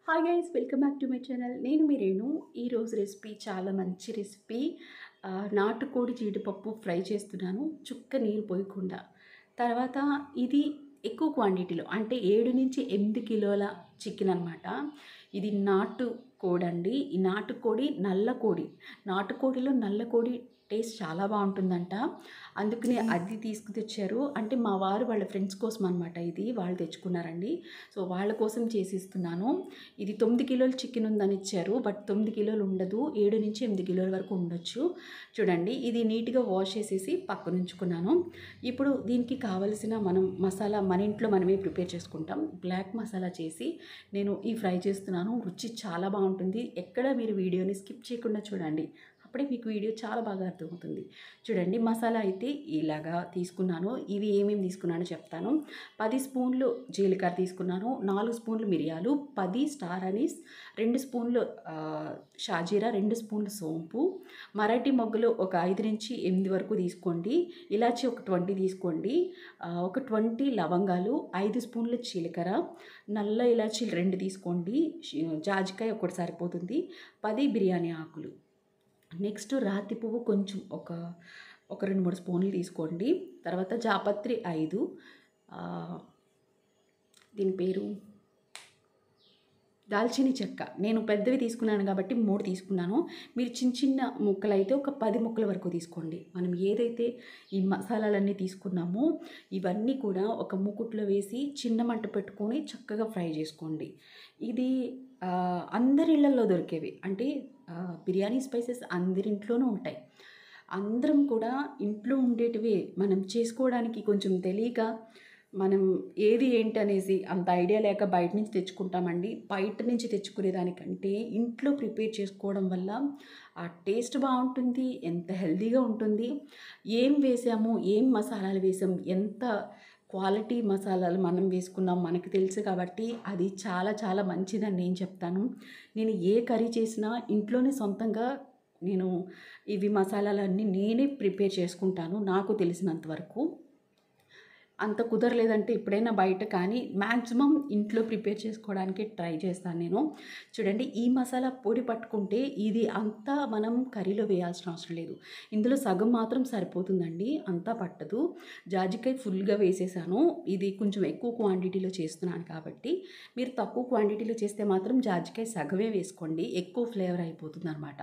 hi guys welcome back to my channel నేను మీ రేణు ఈరోజు రెసిపీ చాలా మంచి రెసిపీ ఆ, నాటుకోడి జీడిపప్పు ఫ్రై చేస్తున్నాను చుక్క నీరు పోయకుండా తర్వాత ఇది ఎక్కువ క్వాంటిటీలో అంటే ఏడు నుంచి ఎనిమిది కిలోల చికెన్ అనమాట ఇది నాటు కోడి అండి ఈ నాటుకోడి నల్ల కోడి నాటుకోడిలో నల్ల కోడి టేస్ట్ చాలా బాగుంటుందంట అందుకనే అది తీసుకు తెచ్చారు అంటే మా వారు వాళ్ళ ఫ్రెండ్స్ కోసం అనమాట ఇది వాళ్ళు తెచ్చుకున్నారండి సో వాళ్ళ కోసం చేసిస్తున్నాను ఇది తొమ్మిది కిలోల చికెన్ ఉందని ఇచ్చారు బట్ తొమ్మిది కిలోలు ఉండదు ఏడు నుంచి ఎనిమిది కిలోల వరకు ఉండొచ్చు చూడండి ఇది నీట్గా వాష్ చేసేసి పక్కన ఉంచుకున్నాను ఇప్పుడు దీనికి కావలసిన మనం మసాలా మన ఇంట్లో మనమే ప్రిపేర్ చేసుకుంటాం బ్లాక్ మసాలా చేసి నేను ఈ ఫ్రై చేస్తున్నాను రుచి చాలా బాగుంటుంది ఎక్కడ మీరు వీడియోని స్కిప్ చేయకుండా చూడండి అప్పుడే మీకు వీడియో చాలా బాగా అర్థమవుతుంది చూడండి మసాలా అయితే ఇలాగా తీసుకున్నాను ఇవి ఏమేమి తీసుకున్నానో చెప్తాను పది స్పూన్లు జీలకర్ర తీసుకున్నాను నాలుగు స్పూన్లు మిరియాలు పది స్టార్ అనీస్ రెండు స్పూన్లు ఆ, షాజీరా రెండు స్పూన్లు సోంపు మరాఠీ మొగ్గలు ఒక ఐదు నుంచి ఎనిమిది వరకు తీసుకోండి ఇలాచి ఒక ట్వంటీ తీసుకోండి ఆ, ఒక ట్వంటీ లవంగాలు ఐదు స్పూన్లు జీలకర్ర నల్ల ఇలాచీలు రెండు తీసుకోండి షి- జాజికాయ ఒకటి సరిపోతుంది పది బిర్యానీ ఆకులు నెక్స్ట్ రాతి పువ్వు కొంచెం ఒక ఒక రెండు మూడు స్పూన్లు తీసుకోండి తర్వాత జాపత్రి ఐదు ఆ, దీని పేరు దాల్చిని చెక్క నేను పెద్దవి తీసుకున్నాను కాబట్టి మూడు తీసుకున్నాను మీరు చిన్న చిన్న ముక్కలు అయితే ఒక పది ముక్కల వరకు తీసుకోండి మనం ఏదైతే ఈ మసాలాలన్నీ తీసుకున్నామో ఇవన్నీ కూడా ఒక మూకుట్లో వేసి చిన్న మంట పెట్టుకొని చక్కగా ఫ్రై చేసుకోండి ఇది ఆ, అందరి ఇళ్లలో దొరికేవి అంటే ఆ, బిర్యానీ స్పైసెస్ అందరింట్లోనూ ఉంటాయి అందరం కూడా ఇంట్లో ఉండేటివి మనం చేసుకోవడానికి కొంచెం తెలియక మనం ఏది ఏంటి అనేసి అంత ఐడియా లేక బయట నుంచి తెచ్చుకుంటామండి బయట నుంచి తెచ్చుకునే దానికంటే ఇంట్లో ప్రిపేర్ చేసుకోవడం వల్ల ఆ టేస్ట్ బాగుంటుంది ఎంత హెల్తీగా ఉంటుంది ఏం వేసాము ఏం మసాలాలు వేసాం ఎంత క్వాలిటీ మసాలాలు మనం వేసుకున్నాం మనకు తెలుసు కాబట్టి అది చాలా చాలా మంచిదని నేను చెప్తాను నేను ఏ కర్రీ చేసినా ఇంట్లోనే సొంతంగా నేను ఇవి మసాలాలన్నీ నేనే ప్రిపేర్ చేసుకుంటాను నాకు తెలిసినంత వరకు అంత కుదరలేదంటే ఎప్పుడైనా బయట కానీ మ్యాక్సిమం ఇంట్లో ప్రిపేర్ చేసుకోవడానికి ట్రై చేస్తాను నేను చూడండి ఈ మసాలా పొడి పట్టుకుంటే ఇది అంతా మనం కర్రీలో వేయాల్సిన అవసరం లేదు ఇందులో సగం మాత్రం సరిపోతుందండి అంతా పట్టదు జాజికాయ ఫుల్గా వేసేసాను ఇది కొంచెం ఎక్కువ క్వాంటిటీలో చేస్తున్నాను కాబట్టి మీరు తక్కువ క్వాంటిటీలో చేస్తే మాత్రం జాజికాయ సగమే వేసుకోండి ఎక్కువ ఫ్లేవర్ అయిపోతుంది అనమాట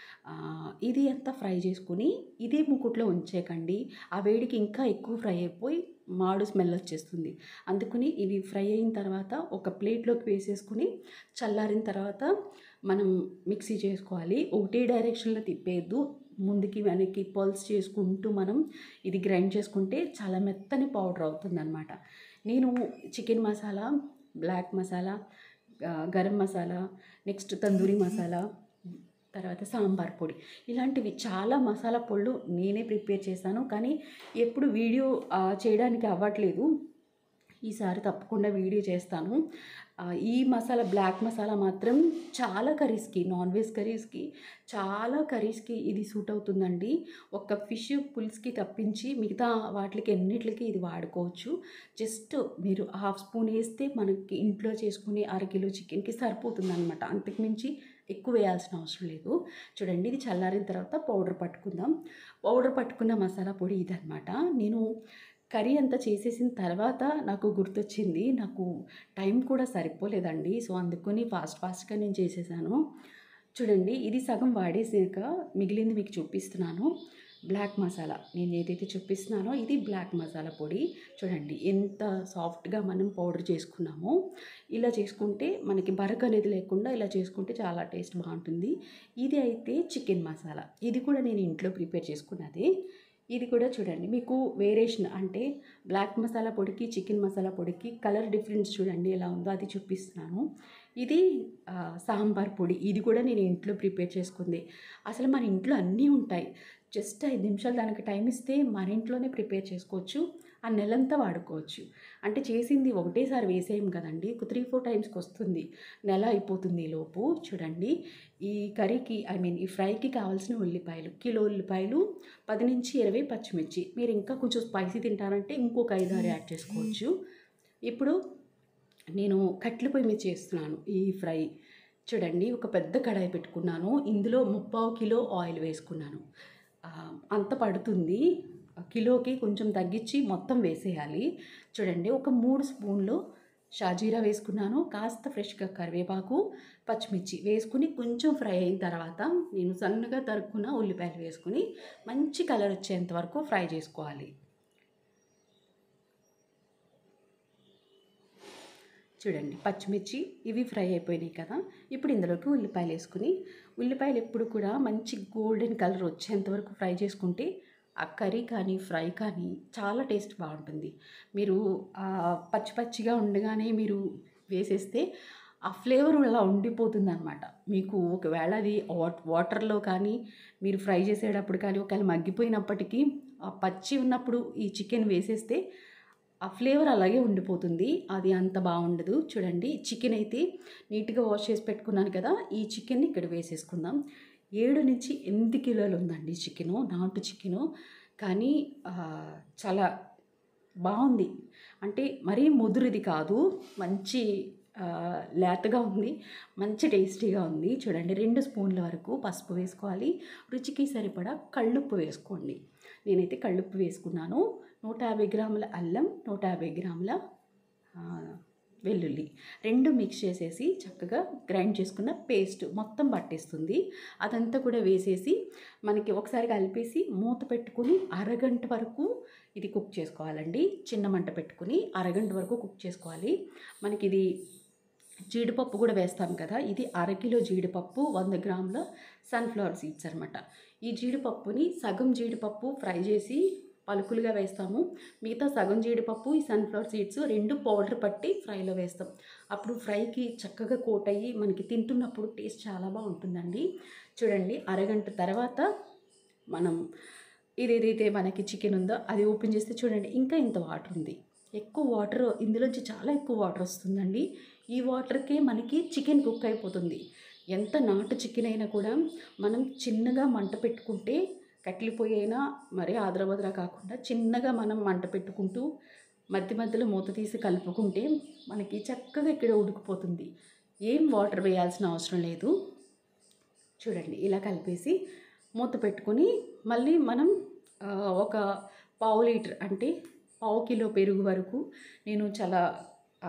ఇది అంతా ఫ్రై చేసుకుని ఇదే ముకుట్లో ఉంచేకండి ఆ వేడికి ఇంకా ఎక్కువ ఫ్రై అయిపోయి మాడు స్మెల్ వచ్చేస్తుంది అందుకని ఇవి ఫ్రై అయిన తర్వాత ఒక ప్లేట్లోకి వేసేసుకుని చల్లారిన తర్వాత మనం మిక్సీ చేసుకోవాలి ఒకటే డైరెక్షన్లో తిప్పేయద్దు ముందుకి వెనక్కి పల్స్ చేసుకుంటూ మనం ఇది గ్రైండ్ చేసుకుంటే చాలా మెత్తని పౌడర్ అవుతుందన్నమాట నేను చికెన్ మసాలా బ్లాక్ మసాలా ఆ, గరం మసాలా నెక్స్ట్ తందూరి మసాలా తర్వాత సాంబార్ పొడి ఇలాంటివి చాలా మసాలా పొళ్ళు నేనే ప్రిపేర్ చేశాను కానీ ఎప్పుడు వీడియో ఆ, చేయడానికి అవ్వట్లేదు ఈసారి తప్పకుండా వీడియో చేస్తాను ఆ, ఈ మసాలా బ్లాక్ మసాలా మాత్రం చాలా కర్రీస్కి నాన్ వెజ్ కర్రీస్కి చాలా కర్రీస్కి ఇది సూట్ అవుతుందండి ఒక ఫిష్ పులుసుకి తప్పించి మిగతా వాటికి ఎన్నిటికి ఇది వాడుకోవచ్చు జస్ట్ మీరు హాఫ్ స్పూన్ వేస్తే మనకి ఇంట్లో చేసుకునే అరకిలో చికెన్కి సరిపోతుంది అనమాట అంతకుమించి ఎక్కువ వేయాల్సిన అవసరం లేదు చూడండి ఇది చల్లారిన తర్వాత పౌడర్ పట్టుకుందాం పౌడర్ పట్టుకున్న మసాలా పొడి ఇదనమాట నేను కర్రీ అంతా చేసేసిన తర్వాత నాకు గుర్తొచ్చింది నాకు టైం కూడా సరిపోలేదండి సో అందుకని ఫాస్ట్ ఫాస్ట్గా నేను చేసేసాను చూడండి ఇది సగం వాడేసాక మిగిలింది మీకు చూపిస్తున్నాను బ్లాక్ మసాలా నేను ఏదైతే చూపిస్తున్నానో ఇది బ్లాక్ మసాలా పొడి చూడండి ఎంత సాఫ్ట్గా మనం పౌడర్ చేసుకున్నామో ఇలా చేసుకుంటే మనకి బరక అనేది లేకుండా ఇలా చేసుకుంటే చాలా టేస్ట్ బాగుంటుంది ఇది అయితే చికెన్ మసాలా ఇది కూడా నేను ఇంట్లో ప్రిపేర్ చేసుకున్నది ఇది కూడా చూడండి మీకు వేరియేషన్ అంటే బ్లాక్ మసాలా పొడికి చికెన్ మసాలా పొడికి కలర్ డిఫరెన్స్ చూడండి ఎలా ఉందో అది చూపిస్తున్నాను ఇది ఆ, సాంబార్ పొడి ఇది కూడా నేను ఇంట్లో ప్రిపేర్ చేసుకుంది అసలు మన ఇంట్లో అన్నీ ఉంటాయి జస్ట్ ఐదు నిమిషాలు దానికి టైం ఇస్తే మన ఇంట్లోనే ప్రిపేర్ చేసుకోవచ్చు ఆ నెలంతా వాడుకోవచ్చు అంటే చేసింది ఒకటేసారి వేసేయం కదండి ఒక త్రీ ఫోర్ టైమ్స్కి వస్తుంది నెల అయిపోతుంది ఈ లోపు చూడండి ఈ కర్రీకి ఐ మీన్ ఈ ఫ్రైకి కావాల్సిన ఉల్లిపాయలు కిలో ఉల్లిపాయలు పది నుంచి ఇరవై పచ్చిమిర్చి మీరు ఇంకా కొంచెం స్పైసీ తింటారంటే ఇంకొక ఐదు ఆరు యాడ్ చేసుకోవచ్చు ఇప్పుడు నేను కట్టెల పొయ్యి మీద చేస్తున్నాను ఈ ఫ్రై చూడండి ఒక పెద్ద కడాయి పెట్టుకున్నాను ఇందులో ముప్పావు కిలో ఆయిల్ వేసుకున్నాను ఆ, అంత పడుతుంది కిలోకి కొంచెం తగ్గించి మొత్తం వేసేయాలి చూడండి ఒక మూడు స్పూన్లు షాజీరా వేసుకున్నాను కాస్త ఫ్రెష్గా కరివేపాకు పచ్చిమిర్చి వేసుకుని కొంచెం ఫ్రై అయిన తర్వాత నేను సన్నగా తరుక్కున్న ఉల్లిపాయలు వేసుకుని మంచి కలర్ వచ్చేంత వరకు ఫ్రై చేసుకోవాలి చూడండి పచ్చిమిర్చి ఇవి ఫ్రై అయిపోయినాయి కదా ఇప్పుడు ఇందులోకి ఉల్లిపాయలు వేసుకుని ఉల్లిపాయలు ఎప్పుడు కూడా మంచి గోల్డెన్ కలర్ వచ్చేంత వరకు ఫ్రై చేసుకుంటే ఆ కర్రీ కానీ ఫ్రై కానీ చాలా టేస్ట్ బాగుంటుంది మీరు ఆ పచ్చి పచ్చిగా ఉండగానే మీరు వేసేస్తే ఆ ఫ్లేవర్ అలా ఉండిపోతుంది అనమాట మీకు ఒకవేళ అది వాట్ వాటర్లో కానీ మీరు ఫ్రై చేసేటప్పుడు కానీ ఒకవేళ మగ్గిపోయినప్పటికీ ఆ పచ్చి ఉన్నప్పుడు ఈ చికెన్ వేసేస్తే ఆ ఫ్లేవర్ అలాగే ఉండిపోతుంది అది అంత బాగుండదు చూడండి చికెన్ అయితే నీట్గా వాష్ చేసి పెట్టుకున్నాను కదా ఈ చికెన్ని ఇక్కడ వేసేసుకుందాం ఏడు నుంచి ఎనిమిది కిలోలు ఉందండి చికెను నాటు చికెను కానీ ఆ, చాలా బాగుంది అంటే మరీ ముదురుది కాదు మంచి ఆ, లేతగా ఉంది మంచి టేస్టీగా ఉంది చూడండి రెండు స్పూన్ల వరకు పసుపు వేసుకోవాలి రుచికి సరిపడా కళ్ళుప్పు వేసుకోండి నేనైతే కళ్ళుప్పు వేసుకున్నాను నూట యాభై గ్రాముల అల్లం నూట యాభై గ్రాముల ఆ, వెల్లుల్లి రెండు మిక్స్ చేసేసి చక్కగా గ్రైండ్ చేసుకున్న పేస్ట్ మొత్తం పట్టేస్తుంది అదంతా కూడా వేసేసి మనకి ఒకసారి కలిపేసి మూత పెట్టుకుని అరగంట వరకు ఇది కుక్ చేసుకోవాలండి చిన్న మంట పెట్టుకుని అరగంట వరకు కుక్ చేసుకోవాలి మనకి ఇది జీడిపప్పు కూడా వేస్తాం కదా ఇది అరకిలో జీడిపప్పు వంద గ్రాముల సన్ఫ్లవర్ సీడ్స్ అనమాట ఈ జీడిపప్పుని సగం జీడిపప్పు ఫ్రై చేసి పలుకులుగా వేస్తాము మిగతా సగం జీడిపప్పు ఈ సన్ఫ్లవర్ సీడ్స్ రెండు పౌడర్ పట్టి ఫ్రైలో వేస్తాం అప్పుడు ఫ్రైకి చక్కగా కోట్ అయ్యి మనకి తింటున్నప్పుడు టేస్ట్ చాలా బాగుంటుందండి చూడండి అరగంట తర్వాత మనం ఇది ఏదైతే మనకి చికెన్ ఉందో అది ఓపెన్ చేస్తే చూడండి ఇంకా ఇంత వాటర్ ఉంది ఎక్కువ వాటర్ ఇందులోంచి చాలా ఎక్కువ వాటర్ వస్తుందండి ఈ వాటర్కే మనకి చికెన్ కుక్ అయిపోతుంది ఎంత నాటు చికెన్ అయినా కూడా మనం చిన్నగా మంట పెట్టుకుంటే కట్లిపోయి అయినా మరీ ఆదరబదరా కాకుండా చిన్నగా మనం మంట పెట్టుకుంటూ మధ్య మధ్యలో మూత తీసి కలుపుకుంటే మనకి చక్కగా ఇక్కడ ఉడికిపోతుంది ఏం వాటర్ వేయాల్సిన అవసరం లేదు చూడండి ఇలా కలిపేసి మూత పెట్టుకొని మళ్ళీ మనం ఆ, ఒక పావు లీటర్ అంటే పావు కిలో పెరుగు వరకు నేను చాలా ఆ,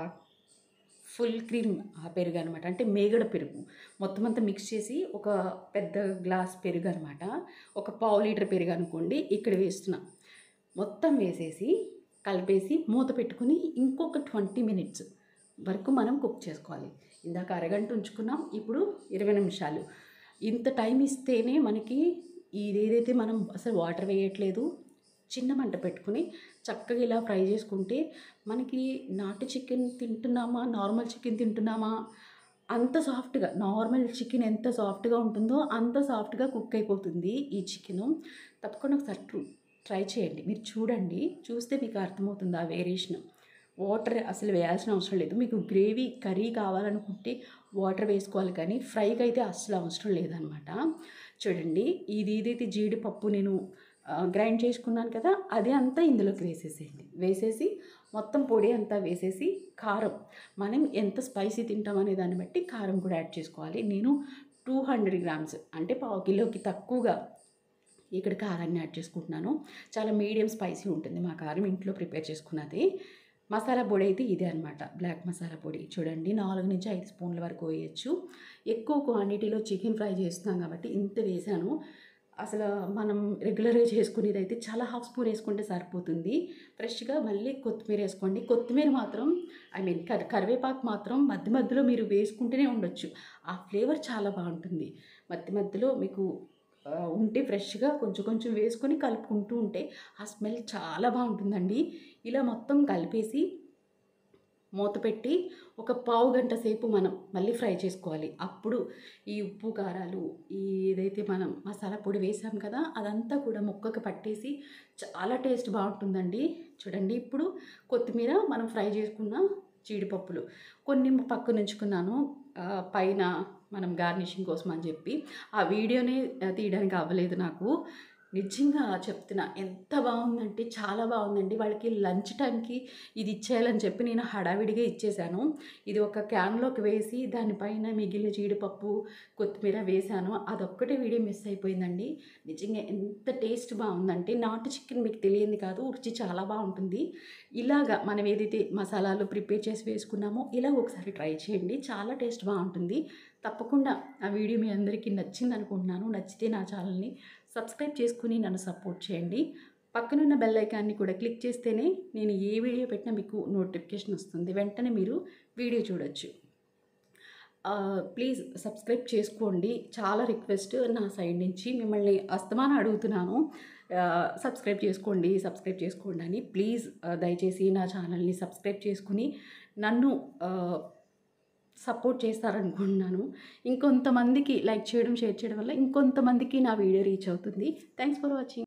ఫుల్ క్రీమ్ ఆ పెరుగు అనమాట అంటే మేగడ పెరుగు మొత్తం అంతా మిక్స్ చేసి ఒక పెద్ద గ్లాస్ పెరుగు అనమాట ఒక పావు లీటర్ పెరుగు అనుకోండి ఇక్కడ వేస్తున్నా మొత్తం వేసేసి కలిపేసి మూత పెట్టుకుని ఇంకొక ట్వంటీ మినిట్స్ వరకు మనం కుక్ చేసుకోవాలి ఇందాక అరగంట ఉంచుకున్నాం ఇప్పుడు ఇరవై నిమిషాలు ఇంత టైం ఇస్తేనే మనకి ఇది ఏదైతే మనం అసలు వాటర్ వేయట్లేదు చిన్న మంట పెట్టుకుని చక్కగా ఇలా ఫ్రై చేసుకుంటే మనకి నాటు చికెన్ తింటున్నామా నార్మల్ చికెన్ తింటున్నామా అంత సాఫ్ట్గా నార్మల్ చికెన్ ఎంత సాఫ్ట్గా ఉంటుందో అంత సాఫ్ట్గా కుక్ అయిపోతుంది ఈ చికెను తప్పకుండా ఒకసారి ట్రూ ట్రై చేయండి మీరు చూడండి చూస్తే మీకు అర్థమవుతుంది ఆ వేరియేషన్ వాటర్ అసలు వేయాల్సిన అవసరం లేదు మీకు గ్రేవీ కర్రీ కావాలనుకుంటే వాటర్ వేసుకోవాలి కానీ ఫ్రైకి అయితే అస్సలు అవసరం లేదనమాట చూడండి ఇది ఏదైతే జీడిపప్పు నేను ఆ, గ్రైండ్ చేసుకున్నాను కదా అదే అంతా ఇందులోకి వేసేసేయండి వేసేసి మొత్తం పొడి అంతా వేసేసి కారం మనం ఎంత స్పైసీ తింటామనే దాన్ని బట్టి కారం కూడా యాడ్ చేసుకోవాలి నేను టూ హండ్రెడ్ గ్రామ్స్ అంటే పావు కిలోకి తక్కువగా ఇక్కడ కారాన్ని యాడ్ చేసుకుంటున్నాను చాలా మీడియం స్పైసీ ఉంటుంది మా కారం ఇంట్లో ప్రిపేర్ చేసుకున్నది మసాలా పొడి అయితే ఇదే అనమాట బ్లాక్ మసాలా పొడి చూడండి నాలుగు నుంచి ఐదు స్పూన్ల వరకు వేయచ్చు ఎక్కువ క్వాంటిటీలో చికెన్ ఫ్రై చేస్తున్నాం కాబట్టి ఇంత వేసాను అసలు మనం రెగ్యులర్గా చేసుకునేది అయితే చాలా హాఫ్ స్పూన్ వేసుకుంటే సరిపోతుంది ఫ్రెష్గా మళ్ళీ కొత్తిమీర వేసుకోండి కొత్తిమీర మాత్రం ఐ మీన్ కర్ కరివేపాకు మాత్రం మధ్య మధ్యలో మీరు వేసుకుంటూనే ఉండొచ్చు ఆ ఫ్లేవర్ చాలా బాగుంటుంది మధ్య మధ్యలో మీకు ఆ, ఉంటే ఫ్రెష్గా కొంచెం కొంచెం వేసుకొని కలుపుకుంటూ ఉంటే ఆ స్మెల్ చాలా బాగుంటుందండి ఇలా మొత్తం కలిపేసి మూత పెట్టి ఒక పావు గంట సేపు మనం మళ్ళీ ఫ్రై చేసుకోవాలి అప్పుడు ఈ ఉప్పు కారాలు ఈ ఏదైతే మనం మసాలా పొడి వేసాం కదా అదంతా కూడా ముక్కకు పట్టేసి చాలా టేస్ట్ బాగుంటుందండి చూడండి ఇప్పుడు కొత్తిమీర మనం ఫ్రై చేసుకున్న జీడిపప్పులు కొన్ని పక్కన ఉంచుకున్నాను ఆ, పైన మనం గార్నిషింగ్ కోసం అని చెప్పి ఆ వీడియోని ఆ, తీయడానికి అవ్వలేదు నాకు నిజంగా చెప్తున్నా ఎంత బాగుందంటే చాలా బాగుందండి వాళ్ళకి లంచ్ టైంకి ఇది ఇచ్చేయాలని చెప్పి నేను హడావిడిగా ఇచ్చేసాను ఇది ఒక క్యాన్లోకి వేసి దానిపైన మిగిలిన జీడిపప్పు కొత్తిమీర వేసాను అదొక్కటే వీడియో మిస్ అయిపోయిందండి నిజంగా ఎంత టేస్ట్ బాగుందంటే నాటు చికెన్ మీకు తెలియంది కాదు రుచి చాలా బాగుంటుంది ఇలాగా మనం ఏదైతే మసాలాలు ప్రిపేర్ చేసి వేసుకున్నామో ఇలా ఒకసారి ట్రై చేయండి చాలా టేస్ట్ బాగుంటుంది తప్పకుండా ఆ వీడియో మీ అందరికీ నచ్చింది అనుకుంటున్నాను నచ్చితే నా ఛానల్ని సబ్స్క్రైబ్ చేసుకుని నన్ను సపోర్ట్ చేయండి పక్కనున్న బెల్ ఐకాన్ని కూడా క్లిక్ చేస్తేనే నేను ఏ వీడియో పెట్టినా మీకు నోటిఫికేషన్ వస్తుంది వెంటనే మీరు వీడియో చూడొచ్చు ఆ, ప్లీజ్ సబ్స్క్రైబ్ చేసుకోండి చాలా రిక్వెస్ట్ నా సైడ్ నుంచి మిమ్మల్ని అస్తమానం అడుగుతున్నాను ఆ, సబ్స్క్రైబ్ చేసుకోండి సబ్స్క్రైబ్ చేసుకోండి అని ప్లీజ్ ఆ, దయచేసి నా ఛానల్ని సబ్స్క్రైబ్ చేసుకుని నన్ను ఆ, సపోర్ట్ చేస్తారనుకుంటున్నాను ఇంకొంతమందికి లైక్ చేయడం షేర్ చేయడం వల్ల ఇంకొంతమందికి నా వీడియో రీచ్ అవుతుంది థ్యాంక్స్ ఫర్ వాచింగ్